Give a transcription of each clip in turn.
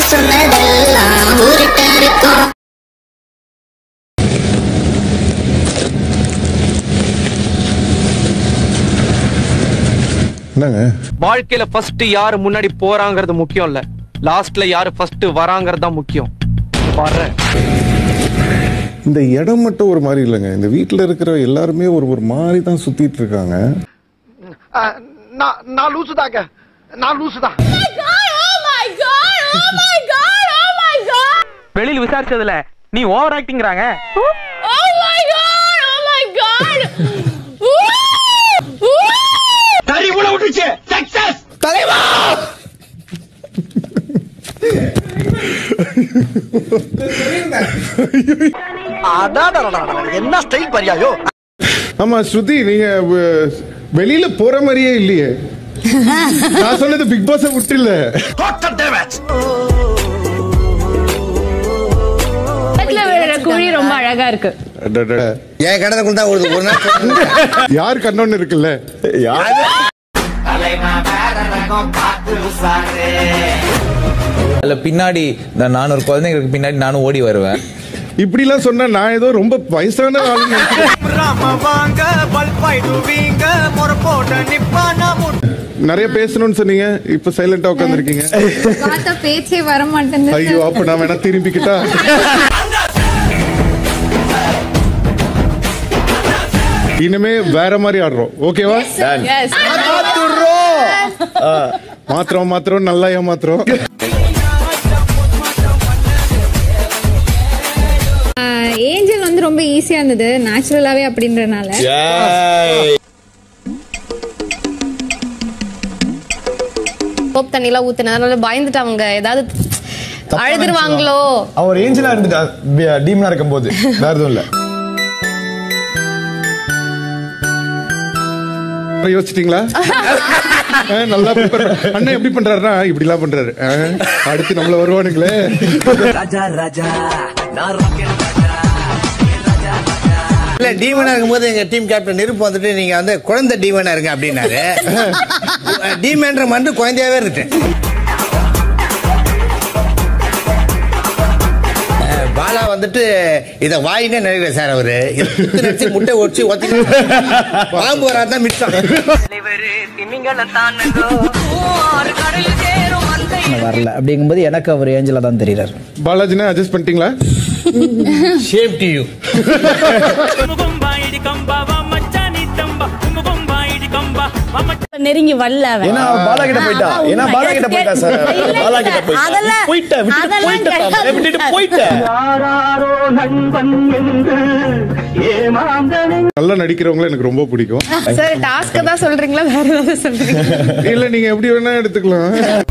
சொன்னதெல்லாம் உருட்ட இருக்கும் என்னங்க வாழ்க்கையில ஃபர்ஸ்ட் யாரு முன்னாடி போறாங்கிறது முக்கியம் இல்ல லாஸ்ட்ல யாரு ஃபர்ஸ்ட் வராங்கிறது தான் முக்கியம் வர்றேன் இந்த இடம் மட்டும் ஒரு மாதிரி இல்லைங்க இந்த வீட்டில் இருக்கிற எல்லாருமே ஒரு ஒரு மாதிரி தான் சுத்திட்டு இருக்காங்க நான் நான் லூசுதாங்க நான் லூசுதான் வெளியில விசாரிச்சதுல நீ ஓவர் ஆக்டிங்கிறாங்க தறி உள்ள விட்டுச்சு சக்சஸ் தலைவா அடாடா என்ன ஸ்டைல் பரியாயோ ஆமா ஸ்ருதி நீங்க வ- வெளியில போற மாதிரியே இல்லையே நான் சொன்னது பிக் பாஸ விட்டு இல்ல டோட்டல் டேமேஜ் பக்கத்துல விழுற குழி ரொம்ப அழகா இருக்கு அடடட. என் கடனுக்குள்ள தான் ஒரு ஒரு நாள் யார் கண்ணோன்னு இருக்குல்ல அதுல பின்னாடி இந்த நானூறு குழந்தைங்களுக்கு பின்னாடி நானும் ஓடி வருவேன் இப்படிலாம் சொன்னா நான் ஏதோ ரொம்ப வயசான ஆளுன்னு நினைக்கிறேன். வாங்க பல்பாயிடுவீங்க முறை போட்ட நிப்பானா நிறைய பேசணும்னு சொன்னீங்க இப்ப சைலண்டா உட்காந்துருக்கீங்க பார்த்தா பேச்சே வர மாட்டேங்குது ஐயோ அப்ப நான் வேணா திரும்பிக்கிட்டா இனிமே வேற மாதிரி ஆடுறோம் ஓகேவா Yes. மாத்திரம் மாத்திரம் நல்லா ஏமாத்திரம் ஏஞ்சல் வந்து ரொம்ப ஈஸியா இருந்தது நேச்சுரலாவே அப்படின்றனால சோப் தண்ணி எல்லாம் ஊத்துனதுனால பயந்துட்டு அவங்க ஏதாவது அழுதுருவாங்களோ அவர் ஏஞ்சலா இருந்துட்டா டீமனா இருக்கும் போது வேற எதுவும் இல்ல யோசிச்சிட்டீங்களா ஆ, நல்லா prepare பண்ண- அண்ணன் எப்படி பண்றாருன்னா இப்படி எல்லாம் பண்றாரு ஆ, அடுத்து நம்மள வருவானுங்களே இல்ல டீவனா இருக்கும்போது எங்க டீம் கேப்டன் நெருப்பு வந்துட்டு நீங்க வந்து குழந்தை டீவனா இருங்க அப்படின்னாரு டீமன்ற மட்டும் குழந்தையாவே இருந்துட்டேன் அஹ், பாலா வந்துட்டு இத வாயினே நினைக்கிற சார் அவரு இத குத்து நடிச்சு முட்டை ஒடிச்சு ஒத்தி பாம்பு வராதான் மிச்சம் வரல அப்படிங்கும்போது எனக்கு அவர் ஏஞ்சலா தான் தெரியறாரு பாலாஜினா அட்ஜஸ்ட் பண்ணிட்டீங்களா ஷேம் டு யூ நெருங்கி வரல அவன். ஏன்னா அவ பாலா கிட்ட போயிட்டா ஏன்னா பாலா கிட்ட போயிட்டா சார் இல்ல, பாலா கிட்ட போயிட்டா அதெல்லாம் போயிட்டா விட்டுட்டு அதெல்லாம் போயிட்டா கிடையாது. விட்டுட்டு போயிட்டா நல்லா நடிக்கிறவங்கள எனக்கு ரொம்ப பிடிக்கும் சார் டாஸ்க் தான் சொல்றீங்களா வேற ஏதாவது சொல்றீங்களா இல்ல நீங்க எப்படி வேணா எடுத்துக்கலாம்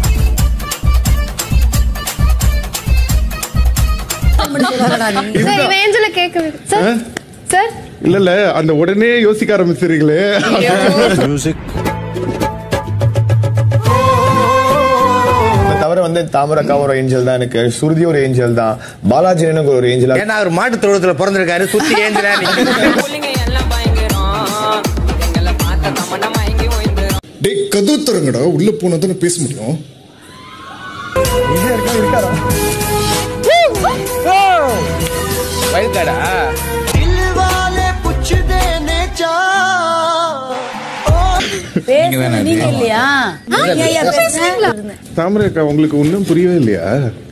சார் இவன் ஏஞ்சல கேட்க சார் சார் இல்ல இல்ல அந்த உடனே யோசிக்க ஆரம்பிச்சிருங்களே இதை தவிர வந்து தாமரக்கா ஒரு ஏஞ்சல் தான் எனக்கு சுருதி ஒரு ஏஞ்சல் தான் பாலாஜி எனக்கு ஒரு ஏஞ்சலா ஏன்னா அவர் மாட்டு தொழுவத்துல பிறந்திருக்காரு சுத்தி ஏஞ்சலா டேய் கதவு தரங்கடா உள்ள போனா தானே பேச முடியும் வயல்காடா நீங்க இல்லையா தாமரை அக்கா உங்களுக்கு ஒன்றும் புரியவே இல்லையா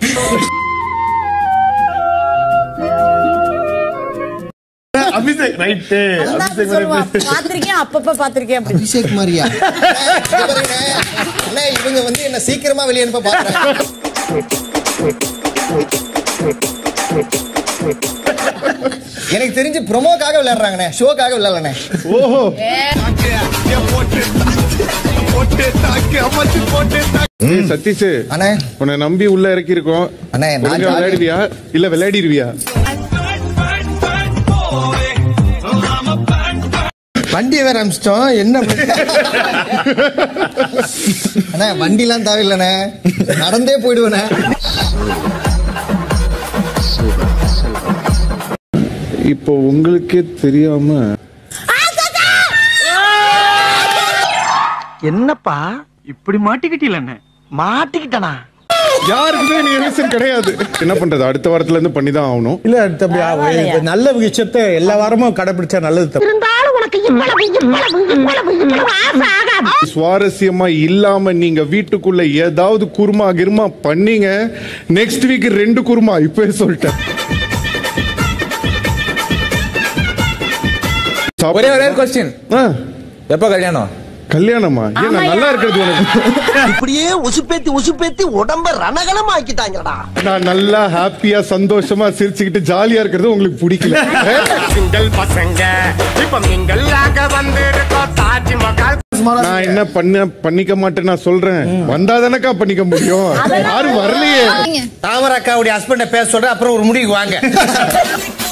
அபிஷேக் ரைட்டு அபிஷேக் பாத்திருக்கேன் அப்பப்ப பாத்திருக்கேன் அபிஷேக் மாதிரியா அண்ணா, இவங்க வந்து என்ன சீக்கிரமா வெளியே அனுப்ப பாக்குறாங்க எனக்கு தெரிஞ்சு ப்ரோமோக்காக விளையாடுறாங்கண்ணே ஷோக்காக விளையாடலண்ணே ஓஹோ ஏய், சதீஷ் அண்ணே உன்னை நம்பி உள்ள இறக்கி இருக்கோம் அண்ணே, நான் ஒழுங்கா ஜாலி- விளையாடுவியா இல்ல விளையாடிருவியா வண்டியை வேற அமிச்சிட்டோம் என்ன பண்ண- அண்ணே வண்டிலாம் தேவையில்லைண்ணே நடந்தே போயிடுவேண்ணே இப்போ உங்களுக்கே தெரியாம என்னப்பா இப்படி மாட்டிக்கிட்டீல மாட்டிக்கிட்டனா யாருக்குமே நீ ரீசன் கிடையாது என்ன பண்றது அடுத்த வாரத்துல இருந்து பண்ணி தான் ஆகணும் இல்ல தம்பி இது நல்ல விஷயத்தை எல்லா வாரமும் கடைபிடிச்சா நல்லது தம்பி இருந்தாலும் உனக்கு இவ்வளவு இவ்வளவு இவ்வளவு இவ்வளவு ஆசை ஆகாது சுவாரஸ்யமா இல்லாம நீங்க வீட்டுக்குள்ள ஏதாவது குருமா கிருமா பண்ணீங்க நெக்ஸ்ட் வீக் ரெண்டு குருமா இப்பவே சொல்லிட்டேன் ஒரே ஒரே கொஸ்டின் ஆ, எப்ப கல்யாணம் கல்யாணமா ஏன் நான் நல்லா இருக்கிறது உனக்கு இப்படியே உசுப்பேத்தி உசுப்பேத்தி உடம்ப ரணகலம் ஆக்கிட்டாங்கடா நான் நல்லா ஹாப்பியா சந்தோஷமா சிரிச்சுக்கிட்டு ஜாலியா இருக்கிறது உங்களுக்கு பிடிக்கல சிங்கள் பசங்க இப்ப நீங்களாக வந்திருக்கோம் தாஜ்மஹால் நான் என்ன பண்ண பண்ணிக்க மாட்டேன் நான் சொல்றேன் வந்தா தானக்கா பண்ணிக்க முடியும் யாரும் வரலையே தாமரை அக்காவுடைய ஹஸ்பண்ட பேச சொல்றேன் அப்புறம் ஒரு முடிவுக்கு வாங்க